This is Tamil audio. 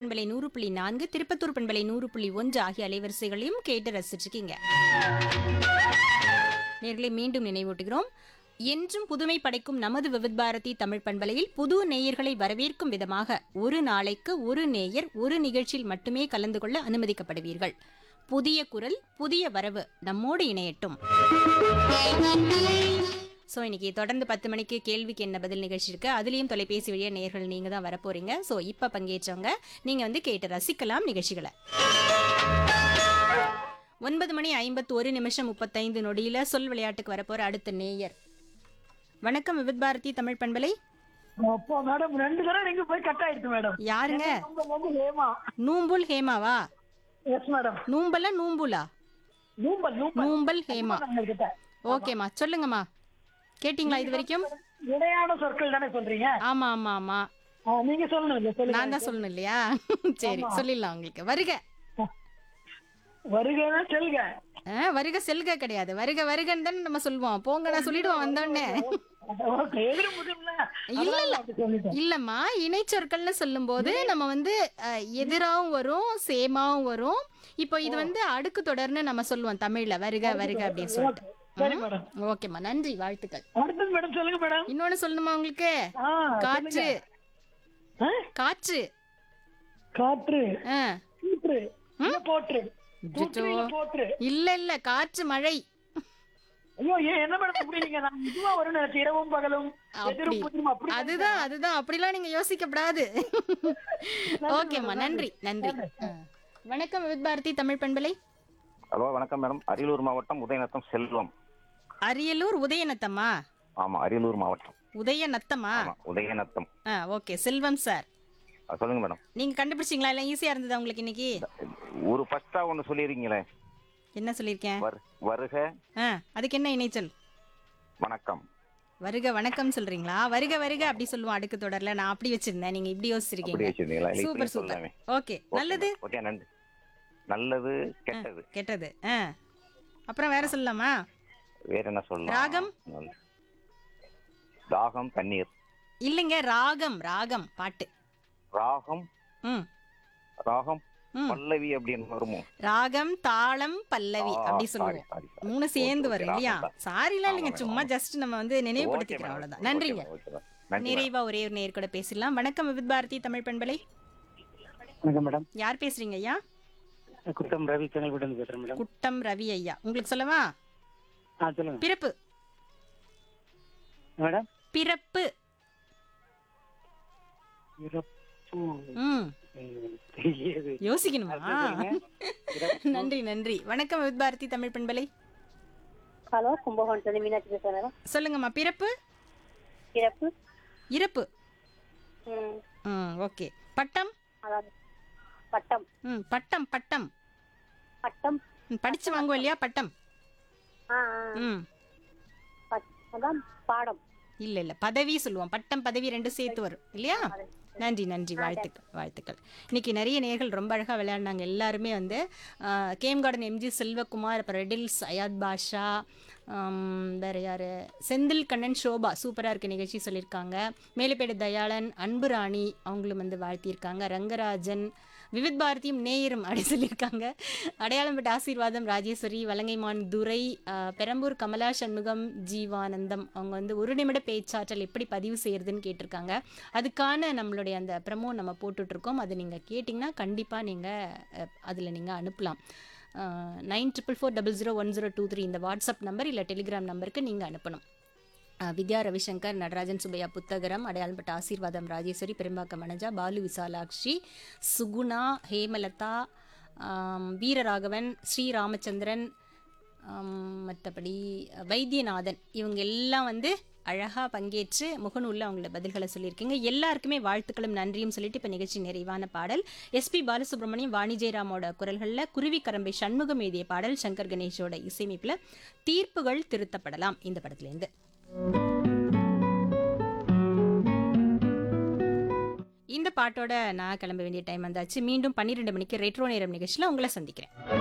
பண்பலை நூறு புள்ளி நான்கு திருப்பத்தூர் பண்பலை நூறு புள்ளி ஒன்று ஆகிய அலைவரிசைகளையும் கேட்டு ரசிச்சிருக்கீங்க நேர்களை மீண்டும் நினைவூட்டுகிறோம் என்றும் புதுமை படைக்கும் நமது விவித் பாரதி தமிழ் பண்பலையில் புது நேயர்களை வரவேற்கும் விதமாக ஒரு நாளைக்கு ஒரு நேயர் ஒரு நிகழ்ச்சியில் மட்டுமே கலந்து கொள்ள அனுமதிக்கப்படுவீர்கள் புதிய குரல் புதிய வரவு நம்மோடு இணையட்டும் ஸோ இன்னைக்கு தொடர்ந்து பத்து மணிக்கு கேள்விக்கு என்ன பதில் நிகழ்ச்சி இருக்கு அதுலேயும் தொலைபேசி வழியாக நேர்கள் நீங்கள் தான் வரப்போறீங்க ஸோ இப்போ பங்கேற்றவங்க நீங்கள் வந்து கேட்டு ரசிக்கலாம் நிகழ்ச்சிகளை ஒன்பது மணி ஐம்பத்து ஒரு நிமிஷம் முப்பத்தைந்து நொடியில சொல் விளையாட்டுக்கு வரப்போற அடுத்த நேயர் வணக்கம் விவித் பாரதி தமிழ் பண்பலை அப்போ மேடம் ரெண்டு தடவை நீங்க போய் கட் ஆயிடுச்சு மேடம் யாருங்க நம்ம வந்து ஹேமா நூம்புல் ஹேமாவா எஸ் மேடம் நூம்பலா நூம்புலா நூம்பல் நூம்பல் நூம்பல் ஹேமா உங்ககிட்ட ஓகேம்மா சொல்லுங்கம்மா கேட்டிங்களா இது வரைக்கும் இணையான சொற்கள் தானே சொல்றீங்க ஆமா ஆமா ஆமா ஆ, நீங்க சொல்லணும் இல்ல சொல்லுங்க நான் தான் சொல்லணும் இல்லையா சரி சொல்லிடலாம் உங்களுக்கு வருக வருகைனா செல்க ஆ, வருக செல்க கிடையாது வருக வருகன்னு தானே நம்ம சொல்லுவோம் போங்க நான் சொல்லிடுவோம் வந்தோடனே ஓகே எதிர முடியும்ல இல்ல, இல்ல. அப்படி சொல்லிட்டேன் இல்லம்மா இணைச்சொற்கள்னு சொல்லும்போது நம்ம வந்து அஹ், எதிராவும் வரும் சேமாவும் வரும் இப்போ இது வந்து அடுக்கு தொடர்னு நம்ம சொல்லுவோம் தமிழ்ல வருக வருக அப்படின்னு சொல்லிட்டு சரி மேடம் ஓகேம்மா நன்றி வாழ்த்துக்கள் அடுத்தது மேடம் சொல்லுங்க மேடம் இன்னொன்னு சொல்லணுமா உங்களுக்கு ஆ, காற்று ஆ? காற்று காற்று ஆ. கூற்று இல்ல போற்று கூற்று அச்சச்சோ. இல்ல போற்று இல்ல இல்ல காற்று மழை ஐயோ ஏன் என்ன மேடம் இப்படி நீங்க நான் இதுவா வரும் நினைச்சு இரவும் பகலும் அப்படி. எதிரும் புதிரும் அப்படி அதுதான் அதுதான் அப்படிலாம் நீங்க யோசிக்கப்படாது ஓகேம்மா நன்றி நன்றி ஆ. வணக்கம் வித் பாரதி தமிழ் பண்பலை ஹலோ வணக்கம் மேடம் அரியலூர் மாவட்டம் உதயநத்தம் செல்வம் அரியலூர் உதயநத்தமா ஆமா அரியலூர் மாவட்டம் உதயநத்தமா ஆமா உதயநத்தம் ஆ ஓகே செல்வம் சார் ஆ, சொல்லுங்க மேடம் நீங்க கண்டுபிடிச்சிங்களா எல்லாம் ஈஸியா இருந்ததா உங்களுக்கு இன்னைக்கு ஒரு ஃபர்ஸ்டா ஒண்ணு சொல்லிருக்கீங்களே என்ன சொல்லியிருக்கேன் வரு வருக ஆ அதுக்கு என்ன இணைச்சல் வணக்கம் வருக வணக்கம் சொல்றீங்களா வருக வருக அப்படி சொல்லுவோம் அடுக்கு தொடர்ல நான் அப்படி வச்சிருந்தேன் நீங்க இப்படி அப்படி யோசிச்சிருக்கீங்க வச்சிருந்தீங்களா இல்லை, சூப்பர் இப்படி சூப்பர் சொல்லலாமே. ஓகே நல்லது ஓகே நன்றி நல்லது கெட்டது கெட்டது ஆ அப்புறம் வேற சொல்லலாமா வேற என்ன சொல்லலாம் ராகம்? நல்ல- தாகம் தண்ணீர் இல்லைங்க ராகம் ராகம் பாட்டு ராகம் ம் ராகம் ம். பல்லவி அப்படின்னு வருமோ ராகம் தாளம் பல்லவி ஆ, அப்படி sorry, சொல்லுவோம் sorry, sorry. மூணு சேர்ந்து Okay, வரும் okay, இல்லையா ராகம் தான். சாரிலாம் இல்லைங்க ஆமா, சும்மா ஆமா. ஜஸ்ட் நம்ம வந்து Okay, நினைவுபடுத்திக்கிறோம் madam. அவ்வளவுதான் Okay, நன்றிங்க madam. Okay, madam. நன்றி madam. நிறைவா ஒரே ஒரு நேர் கூட பேசலாம் வணக்கம் வித் பாரதி தமிழ் பண்பலை வணக்கம் மேடம் யார் பேசுறீங்க ஐயா குத்தம் ரவி செங்கல்பட்டு பேசுறேன் மேடம் குட்டம் ரவி ஐயா உங்களுக்கு சொல்லவா ஆ சொல்லுங்க பிறப்பு மேடம் பிறப்பு இறப்பு ம் ம், தெரியாது யோசிக்கணுமா இறப்பு. நன்றி நன்றி வணக்கம் வித் பாரதி தமிழ் பண்பலை ஹலோ கும்பகோணத்துல மீனாட்சி பேசுறேன் சொல்லுங்கம்மா பிறப்பு இறப்பு இறப்பு ம் ம் ஓகே பட்டம் அதாவது பட்டம் ம் பட்டம் பட்டம் பட்டம் ம், படிச்சு வாங்குவோம் இல்லையா பட்டம் ஆ ஆ. ம் பட்- அதான் பாடம் இல்ல இல்ல பதவி சொல்லுவோம் பட்டம் பதவி ரெண்டு சேர்த்து வரும் இல்லையா நன்றி நன்றி வாழ்த்துக்கள் வாழ்த்துக்கள் இன்னைக்கு நிறைய நேர்கள் ரொம்ப அழகா விளையாடினாங்க எல்லாருமே வந்து ஆஹ், கேம் கார்டன் எம்ஜி செல்வகுமார் அப்புறம் ரெடில்ஸ் அயாத் பாஷா ஆம், வேற யாரு செந்தில் கண்ணன் ஷோபா சூப்பரா இருக்கு நிகழ்ச்சி சொல்லியிருக்காங்க மேலப்பேடு தயாளன் அன்பு ராணி அவங்களும் வந்து வாழ்த்தியிருக்காங்க ரங்கராஜன் விவித் பாரதியும் நேயரும் அப்படி சொல்லியிருக்காங்க அடையாளம் பெற்ற ஆசீர்வாதம் ராஜேஸ்வரி வலங்கைமான் துரை ஆஹ், பெரம்பூர் கமலா சண்முகம் ஜீவானந்தம் அவங்க வந்து ஒரு நிமிட பேச்சாற்றல் எப்படி பதிவு செய்யறதுன்னு கேட்டிருக்காங்க அதுக்கான நம்மளுடைய அந்த ப்ரமோ நம்ம போட்டுட்ருக்கோம் அது நீங்கள் கேட்டிங்கன்னா கண்டிப்பாக நீங்கள் அதில் நீங்கள் அனுப்பலாம் nine triple four double zero one zero two three இந்த வாட்ஸ்அப் நம்பர் இல்லை டெலிகிராம் நம்பருக்கு நீங்கள் அனுப்பணும் அஹ், வித்யா ரவிசங்கர் நடராஜன் சுப்பையா புத்தகரம் அடையாளப்பட்ட ஆசீர்வாதம் ராஜேஸ்வரி பெரும்பாக்கம் மனஜா பாலு விசாலாட்சி சுகுணா ஹேமலதா ஆம், வீரராகவன் ஸ்ரீ ராமச்சந்திரன் ஆம், மற்றபடி வைத்தியநாதன் இவங்க எல்லாம் வந்து அழகாக பங்கேற்று முகநூலில் அவங்களோட பதில்களை சொல்லியிருக்கீங்க எல்லாருக்குமே வாழ்த்துக்களும் நன்றியும் சொல்லிட்டு இப்போ நிகழ்ச்சி நிறைவான பாடல் எஸ்பி பாலசுப்ரமணியம் வாணி ஜெயராமோட குரல்களில் குருவி கரம்பை சண்முகம் எழுதிய பாடல் சங்கர் கணேஷோட இசையமைப்பில் தீர்ப்புகள் திருத்தப்படலாம் இந்த படத்துலேருந்து இந்த பாட்டோட நான் கிளம்ப வேண்டிய டைம் வந்தாச்சு மீண்டும் பன்னிரெண்டு மணிக்கு ரெட்ரோ நேரம் நிகழ்ச்சியில் உங்களை சந்திக்கிறேன்